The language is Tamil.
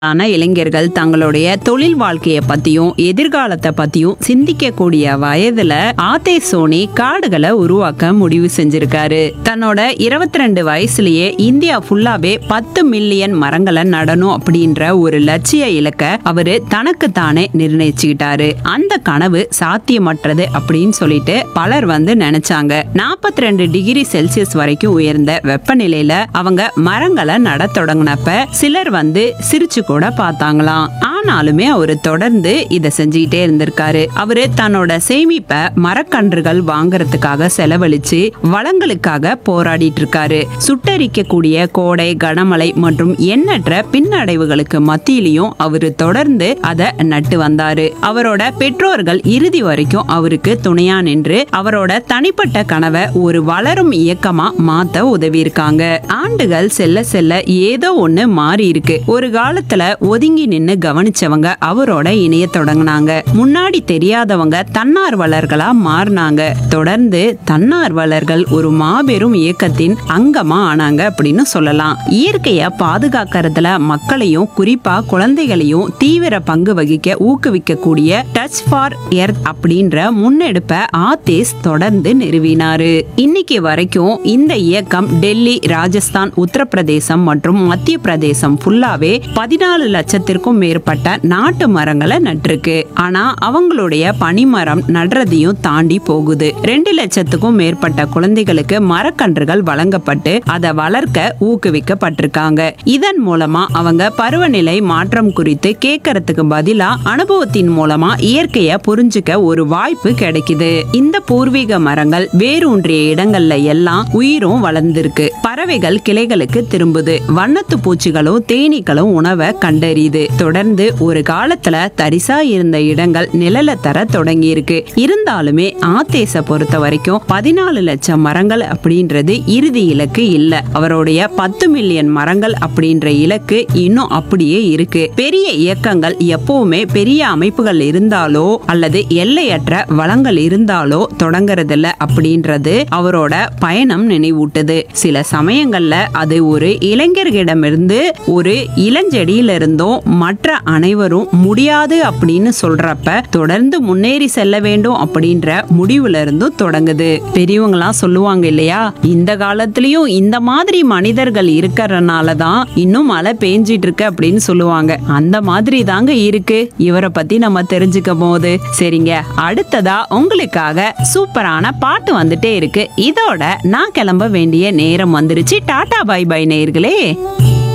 ஆன இளைஞர்கள் தங்களுடைய தொழில் வாழ்க்கைய பத்தியும் எதிர்காலத்தை பத்தியும் சிந்திக்கக்கூடிய வயதுல ஆத்தே சோனி காடுகளை உருவாக்க முடிவு செஞ்சிருக்காரு தன்னோட இருபத்தி ரெண்டு வயசுலயே இந்தியா ஃபுல்லாவே பத்து மில்லியன் மரங்களை நடணும் அப்படின்ற ஒரு லட்சிய இலக்க அவரு தனக்கு தானே நிர்ணயிச்சுக்கிட்டாரு அந்த கனவு சாத்தியமற்றது அப்படின்னு சொல்லிட்டு பலர் வந்து நினைச்சாங்க நாற்பத்தி ரெண்டு டிகிரி செல்சியஸ் வரைக்கும் உயர்ந்த வெப்பநிலையில அவங்க மரங்களை நட தொடங்கினப்ப சிலர் வந்து சிரிச்சு கூட பார்த்தாங்களாம் ஆனாலுமே அவரு தொடர்ந்து இதை செஞ்சுக்கிட்டே இருந்திருக்காரு அவரு தன்னோட சேமிப்பை மரக்கன்றுகள் வாங்குறதுக்காக செலவழிச்சு வளங்களுக்காக போராடிட்டு இருக்காரு சுட்டரிக்கக்கூடிய கோடை கனமழை மற்றும் எண்ணற்ற பின்னடைவுகளுக்கு மத்தியிலையும் அவரு தொடர்ந்து அதை நட்டு வந்தாரு அவரோட பெற்றோர்கள் இறுதி வரைக்கும் அவருக்கு துணையா நின்று அவரோட தனிப்பட்ட கனவை ஒரு வளரும் இயக்கமா மாத்த உதவி இருக்காங்க ஆண்டுகள் செல்ல செல்ல ஏதோ ஒண்ணு மாறி இருக்கு ஒரு காலத்துல ஒதுங்கி நின்னு கவனிச்சவங்க அவரோட இணைய தொடங்குனாங்க முன்னாடி தெரியாதவங்க தன்னார்வலர்களா மாறினாங்க தொடர்ந்து தன்னார்வலர்கள் ஒரு மாபெரும் இயக்கத்தின் அங்கமா ஆனாங்க அப்படின்னு சொல்லலாம் இயற்கைய பாதுகாக்கிறதுல மக்களையும் குறிப்பா குழந்தைகளையும் தீவிர பங்கு வகிக்க ஊக்குவிக்கக்கூடிய டச் ஃபார் எர்த் அப்படின்ற முன்னெடுப்பை ஆத்தேஸ் தொடர்ந்து நிறுவினாரு இன்னைக்கு வரைக்கும் இந்த இயக்கம் டெல்லி ராஜஸ்தான் உத்தரப்பிரதேசம் மற்றும் மத்திய பிரதேசம் ஃபுல்லாவே பதினாலு லட்சத்திற்கும் மேற்பட்ட நாட்டு மரங்களை நட்டிருக்கு ஆனா அவங்களுடைய பனிமரம் நடுறதையும் தாண்டி போகுது ரெண்டு லட்சத்துக்கும் மேற்பட்ட குழந்தைகளுக்கு மரக்கன்றுகள் வழங்கப்பட்டு அதை வளர்க்க ஊக்குவிக்கப்பட்டிருக்காங்க இதன் மூலமா அவங்க பருவநிலை மாற்றம் குறித்து கேட்கறதுக்கு பதிலா அனுபவத்தின் மூலமா இயற்கைய புரிஞ்சுக்க ஒரு வாய்ப்பு கிடைக்குது இந்த பூர்வீக மரங்கள் வேரூன்றிய இடங்கள்ல எல்லாம் உயிரும் வளர்ந்திருக்கு பறவைகள் கிளைகளுக்கு திரும்புது வண்ணத்து பூச்சிகளும் தேனீக்களும் உணவை கண்டறியுது தொடர்ந்து ஒரு காலத்துல தரிசா இருந்த இடங்கள் நிழல தர தொடங்கி இருக்கு இருந்தாலுமே ஆத்தேச பொறுத்த வரைக்கும் பதினாலு லட்சம் மரங்கள் அப்படின்றது இறுதி இலக்கு இல்ல அவருடைய பத்து மில்லியன் மரங்கள் அப்படின்ற இலக்கு இன்னும் அப்படியே இருக்கு பெரிய இயக்கங்கள் எப்பவுமே பெரிய அமைப்புகள் இருந்தாலோ அல்லது எல்லையற்ற வளங்கள் இருந்தாலோ தொடங்கறதில்ல அப்படின்றது அவரோட பயணம் நினைவூட்டுது சில சமயங்கள்ல அது ஒரு இளைஞர்களிடமிருந்து ஒரு இளஞ்செடியில இருந்தும் மற்ற அனைவரும் முடியாது அப்படின்னு சொல்றப்ப தொடர்ந்து முன்னேறி செல்ல வேண்டும் அப்படின்ற முடிவுல இருந்தும் தொடங்குது பெரியவங்களாம் சொல்லுவாங்க இல்லையா இந்த காலத்திலயும் இந்த மாதிரி மனிதர்கள் இருக்கறனால தான் இன்னும் மழை பெஞ்சிட்டு இருக்கு அப்படின்னு சொல்லுவாங்க அந்த மாதிரி தாங்க இருக்கு இவரை பத்தி நம்ம தெரிஞ்சுக்க போது சரிங்க அடுத்ததா உங்களுக்காக சூப்பரான பாட்டு வந்துட்டே இருக்கு இதோட நான் கிளம்ப வேண்டிய நேரம் வந்துருச்சு டாடா பை பை நேயர்களே